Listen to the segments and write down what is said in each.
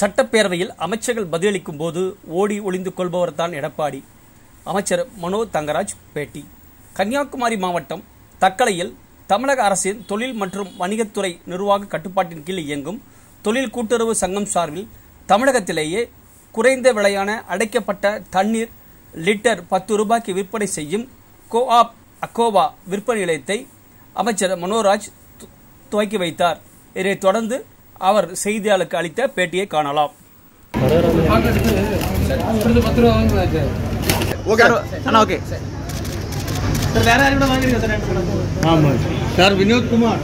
சட்டப்பேரவையில் அமைச்சர்கள் பதிலளிக்கும் போது ஓடி ஒளிந்து கொள்பவர் தான் எடப்பாடி அமைச்சர் மனோ தங்கராஜ் பேட்டி கன்னியாகுமரி மாவட்டம் தக்கலையில் தமிழக அரசின் தொழில் மற்றும் வணிகத்துறை நிர்வாக கட்டுப்பாட்டின் கீழ் இயங்கும் தொழில் கூட்டுறவு சங்கம் சார்பில் தமிழகத்திலேயே குறைந்த விலையான அடைக்கப்பட்ட தண்ணீர் லிட்டர் பத்து ரூபாய்க்கு விற்பனை செய்யும் கோஆப் அக்கோவா விற்பனை நிலையத்தை அமைச்சர் மனோராஜ் து- துவக்கி வைத்தார் இதைத் தொடர்ந்து அவர் செய்தியாளருக்கு அளித்த பேட்டியை காணலாம் ஓகே அண்ணா ஓகே ஆமாம் சார் வினோத் குமார்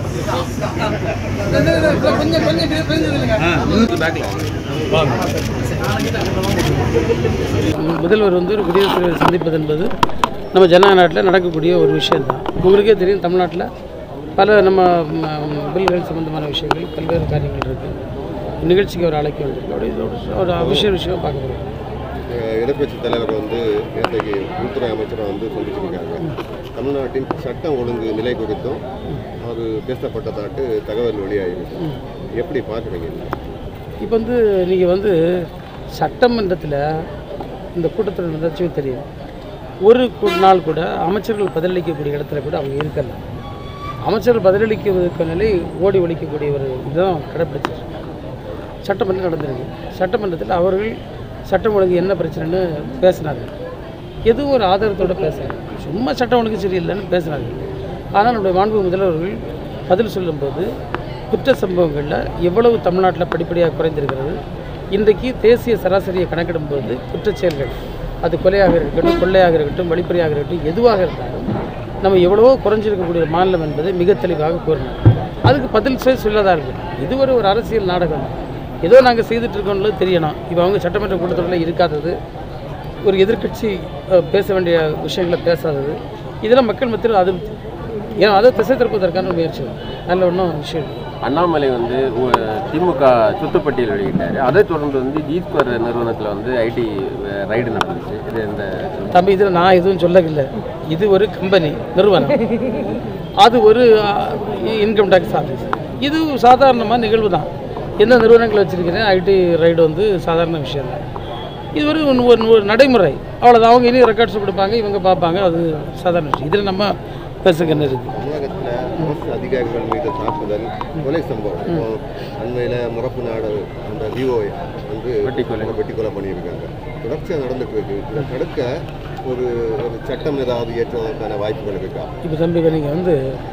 முதல்வர் வந்து ஒரு குடியரசுத் தலைவர் சந்திப்பது என்பது நம்ம ஜனநாயக நாட்டில் நடக்கக்கூடிய ஒரு விஷயம்தான் உங்களுக்கே தெரியும் தமிழ்நாட்டில் பல நம்ம ம், பில்கள் சம்பந்தமான விஷயங்கள் பல்வேறு காரியங்கள் இருக்குது நிகழ்ச்சிக்கு அவர் அழைக்க வேண்டியிருக்கு அப்படி இது ஒரு- ஒரு அவசிய விஷயம் பார்க்க போகிறோம் எதிர்க்கட்சி தலைவர் வந்து நேற்றைக்கு உள்துறை அமைச்சரை வந்து சந்திச்சிருக்காங்க தமிழ்நாட்டின் சட்டம் ஒழுங்கு நிலை குறித்தும் அது பேசப்பட்டதாட்டு தகவல் வெளியாகிருக்கு எப்படி பார்க்குறீங்க இப்போ வந்து நீங்கள் வந்து சட்டமன்றத்தில் இந்த கூட்டத்தில் நடந்துச்சும் தெரியும் ஒரு கு- நாள் கூட அமைச்சர்கள் பதிலளிக்கக்கூடிய இடத்துல கூட அவங்க இருக்கல அமைச்சர்கள் பதிலளிக்கிறதுக்கு நிலை ஓடி ஒழிக்கக்கூடிய ஒரு இதுதான் கடைப்பிடிச்சிட்டு சட்டமன்றம் நடந்திருக்கு சட்டமன்றத்தில் அவர்கள் சட்டம் ஒழுங்கு என்ன பிரச்சனைன்னு பேசினாங்க எதுவும் ஒரு ஆதாரத்தோடு பேசுகிறாங்க சும்மா சட்டம் ஒழுங்கு சரியில்லைன்னு பேசுனாங்க ஆனால் நம்முடைய மாண்பு முதல்வர்கள் பதில் சொல்லும்போது குற்ற சம்பவங்களில் எவ்வளவு தமிழ்நாட்டில் படிப்படியாக குறைந்திருக்கிறது இன்றைக்கு தேசிய சராசரியை கணக்கிடும்போது குற்றச் செயல்கள் அது கொலையாக இருக்கட்டும் கொள்ளையாக இருக்கட்டும் வழிப்பறியாக இருக்கட்டும் எதுவாக இருந்தாலும் நம்ம எவ்வளவோ குறைஞ்சிருக்கக்கூடிய ஒரு மாநிலம் என்பதை மிக தெளிவாக கூறினார் அதுக்கு பதில் சொல்லி சொல்லதா இருக்கு இது ஒரு ஒரு அரசியல் நாடகம் ஏதோ நாங்கள் செய்துட்டு இருக்கோம்னு தெரியணும் இப்போ அவங்க சட்டமன்ற கூட்டத்தொடரில் இருக்காதது ஒரு எதிர்க்கட்சி அஹ், பேச வேண்டிய விஷயங்களை பேசாதது இதெல்லாம் மக்கள் மத்தியில் அது ஏன்னா அதை திசை திருப்பதற்கான முயற்சி தான். நல்ல ஒன்றும் விஷயம் இல்லை. அண்ணாமலை வந்து ஒ- திமுக சுத்துப்பட்டியல் வெளியிட்டார் அதை தொடர்ந்து வந்து ஜீஸ்கர் நிறுவனத்தில் வந்து ஐடி ரைடு நடந்துச்சு இது இந்த தம்பி இதில் நான் எதுவும் சொல்லவில்லை இது ஒரு கம்பெனி நிறுவனம் அது ஒரு இன்கம் டேக்ஸ் ஆஃபீஸ் இது சாதாரணமாக நிகழ்வு தான் எந்த நிறுவனங்கள் வச்சுருக்கிறேன் ஐடி ரைடு வந்து சாதாரண விஷயம் தான் இது ஒரு ஒரு- ஒரு- ஒரு நடைமுறை அவ்வளோதான் அவங்க இனி ரெக்கார்ட்ஸ் கொடுப்பாங்க இவங்க பார்ப்பாங்க அது சாதாரண விஷயம் இதில் நம்ம பேசுக்கு என்ன இருக்குது தமிழகத்தில் அரசு அதிகாரிகள் மீது தாக்குதல் கொலை சம்பவம் இப்போ அண்மையில் முறப்பு நாடு அந்த விஓஐ வந்து வெட்டிக்கொலை. வெட்டிக்கொலை பண்ணியிருக்காங்க தொடர்ச்சியாக நடந்துட்டு இருக்கு இதை தடுக்க ஒரு ஒரு சட்டம் ஏதாவது ஏற்றுவதற்கான வாய்ப்புகள் இருக்கா இப்போ தம்பி நீங்கள் வந்து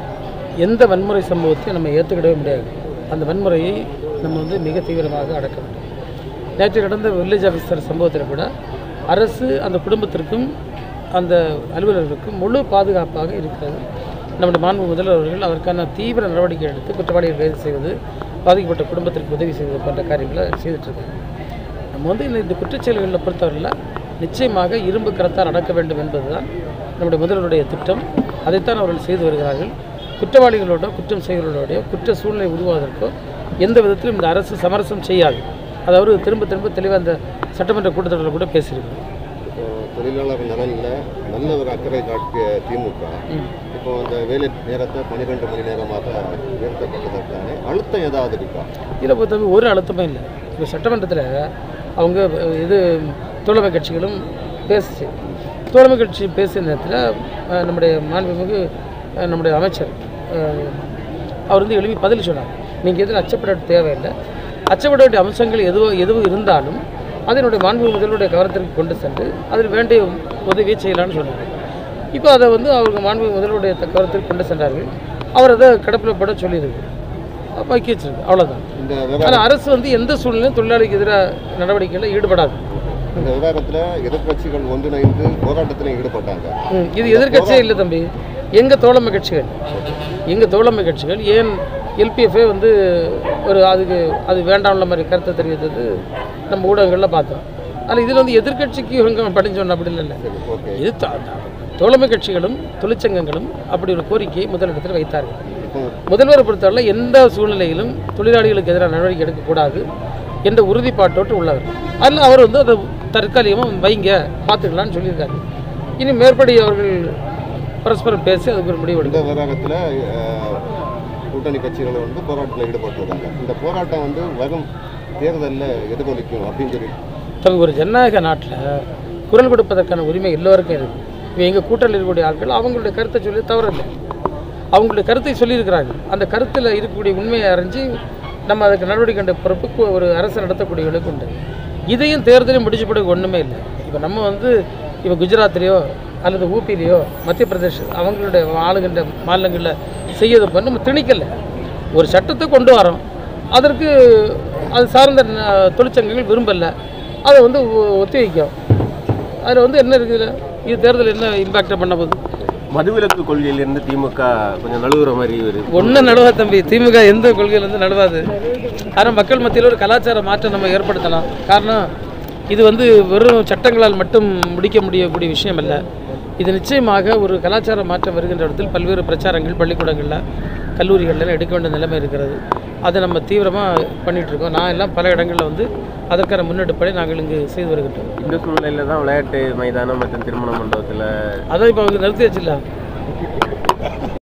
எந்த வன்முறை சம்பவத்தையும் நம்ம ஏற்றுக்கிடவே முடியாது அந்த வன்முறையை நம்ம வந்து மிக தீவிரமாக அடக்க வேண்டும் நேற்று நடந்த வில்லேஜ் ஆஃபீஸர் சம்பவத்தில் கூட அரசு அந்த குடும்பத்திற்கும் அந்த அலுவலர்களுக்கும் முழு பாதுகாப்பாக இருக்கிறது நம்முடைய மாண்பு முதல்வர்கள் அதற்கான தீவிர நடவடிக்கை எடுத்து குற்றவாளிகள் கைது செய்வது பாதிக்கப்பட்ட குடும்பத்திற்கு உதவி செய்வது போன்ற காரியங்களை செய்துட்ருக்காங்க நம்ம வந்து இந்த இந்த குற்றச்செயல்களில் பொறுத்தவரையில் நிச்சயமாக இரும்பு கரத்தால் நடக்க வேண்டும் என்பதுதான் நம்முடைய முதல்வருடைய திட்டம் அதைத்தான் அவர்கள் செய்து வருகிறார்கள் குற்றவாளிகளோட குற்றம் செய்கிறவர்களோடைய குற்ற சூழ்நிலை உருவாவதற்கோ எந்த விதத்திலும் இந்த அரசு சமரசம் செய்யாது அதாவது திரும்ப திரும்ப தெளிவாக அந்த சட்டமன்ற கூட்டத்தொடரில் கூட பேசியிருக்கோம் இப்போ தொழிலாளர் நலனில் நல்ல ஒரு அக்கறை காட்டிய திமுக இப்போ அந்த வேலை நேரத்தை பன்னிரெண்டு மணி நேரமாக உயர்த்தப்பட்டதற்கான அழுத்தம் ஏதாவது இருக்கா இதில் பொறுத்தவரை ஒரு அழுத்தமே இல்லை இப்போ சட்டமன்றத்தில் அவங்க அஹ், இது தோழமை கட்சிகளும் பேசுச்சு தோழமை கட்சி பேசிய நேரத்தில் அஹ், நம்முடைய மாண்புமிகு அஹ், நம்முடைய அமைச்சர் அஹ், அவர் வந்து எழுப்பி பதில் சொன்னார் நீங்கள் எதில் அச்சப்பட தேவையில்லை அச்சப்பட வேண்டிய அம்சங்கள் எதுவோ எதுவும் இருந்தாலும் அதனுடைய மாண்பு முதல்வருடைய கவனத்திற்கு கொண்டு சென்று அதில் வேண்டிய உதவியை செய்யலாம்னு சொன்னார் இப்போ அதை வந்து அவங்க மாண்பு முதல்வருடைய த- கவனத்திற்கு கொண்டு சென்றார்கள் அவர் அதை கடப்பில் பட சொல்லியிருக்கு பாக்கி வச்சிருக்கு அவ்வளோதான் இந்த விவகாரம் ஆனால் அரசு வந்து எந்த சூழ்நிலையும் தொழிலாளிக்கு எதிராக நடவடிக்கையில் ஈடுபடாது இந்த விவகாரத்தில் எதிர்க்கட்சிகள் ஒன்றிணைந்து போராட்டத்தில் ஈடுபட்டாங்க ம், இது எதிர்க்கட்சியே இல்லை தம்பி எங்கள் தோழமை கட்சிகள் எங்கள் தோழமை கட்சிகள் ஏன் எல்பிஎஃப்ஏ வந்து ஒரு அதுக்கு அது வேண்டாம்ல மாதிரி கருத்தை தெரிவித்தது நம்ம ஊடகங்களில் பார்த்தோம் ஆனால் இதில் வந்து எதிர்க்கட்சிக்கு இவங்க படிஞ்சு சொன்ன அப்படி இல்லை ஓகே இது த- த- தோழமை கட்சிகளும் தொழிற்சங்கங்களும் அப்படி ஒரு கோரிக்கையை முதலிடத்தில் வைத்தார்கள் இப்போ முதல்வரை பொறுத்தவரை எந்த சூழ்நிலையிலும் தொழிலாளிகளுக்கு எதிராக நடவடிக்கை எடுக்கக்கூடாது என்ற உறுதிப்பாட்டோடு உள்ளவர் அதில் அவர் வந்து அதை தற்காலிகமாக வைங்க பார்த்துக்கலான்னு சொல்லியிருக்காரு இனி மேற்படி அவர்கள் பரஸ்பரம் பேசி அதுக்கு ஒரு முடிவு இந்த எடுக்கும் விவகாரத்தில் கூட்டணி கட்சிகள் வந்து போராட்டத்தில் ஈடுபட்டிருக்காங்க இந்த போராட்டம் வந்து வரும் தேர்தலில் எதிர்கொலிக்கும் அப்படின்னு சொல்லி தங்க ஒரு ஜனநாயக நாட்டில் குரல் கொடுப்பதற்கான உரிமை எல்லோருக்கும் இருக்குது இப்போ எங்கள் கூட்டத்தில் இருக்கக்கூடிய ஆட்கள் அவங்களுடைய கருத்தை சொல்லி தவறில்லை அவங்களுடைய கருத்தை சொல்லியிருக்கிறாங்க அந்த கருத்தில் இருக்கக்கூடிய உண்மையை அறிஞ்சு நம்ம அதுக்கு நடவடிக்கை கண்ட பொறுப்புக்கு ஒரு அரசு நடத்தக்கூடியவர்களுக்கு உண்டு இதையும் தேர்தலையும் முடிச்சு பிறகு ஒன்றுமே இல்லை இப்போ நம்ம வந்து இப்போ குஜராத்லேயோ அல்லது ஊபிலேயோ மத்திய பிரதேஷ் அவங்களுடைய ஆளுகின்ற மாநிலங்களில் செய்யறது பண்ண நம்ம திணிக்கலை ஒரு சட்டத்தை கொண்டு வரோம் அதற்கு அது சார்ந்த ந- தொழிற்சங்கங்கள் விரும்பலை அதை வந்து ஒ- ஒத்தி வைக்கும் அதில் வந்து என்ன இருக்குது இது தேர்தல் என்ன இம்பாக்டை பண்ண போகுது மதுவிலக்கு கொள்கையிலிருந்து திமுக கொஞ்சம் நழுவுற மாதிரி ஒரு ஒன்றும் நடுவா தம்பி திமுக எந்த கொள்கையிலேருந்து நடுவாது ஆனால் மக்கள் மத்தியில் ஒரு கலாச்சார மாற்றம் நம்ம ஏற்படுத்தலாம் காரணம் இது வந்து வெறும் சட்டங்களால் மட்டும் முடிக்க முடியக்கூடிய விஷயம் அல்ல இது நிச்சயமாக ஒரு கலாச்சார மாற்றம் வருகின்ற இடத்தில் பல்வேறு பிரச்சாரங்கள் பள்ளிக்கூடங்களில் கல்லூரிகளில் எடுக்க வேண்டிய நிலைமை இருக்கிறது அதை நம்ம தீவிரமாக பண்ணிகிட்ருக்கோம் நான் எல்லாம் பல இடங்களில் வந்து அதற்கான முன்னெடுப்பை நாங்கள் இங்கு செய்து வருகின்றோம் இந்த சூழ்நிலையில தான் விளையாட்டு மைதானம் மற்றும் திருமண மண்டபத்தில் அதான் இப்போ அவங்க நிறுத்தி வச்சிடலாம்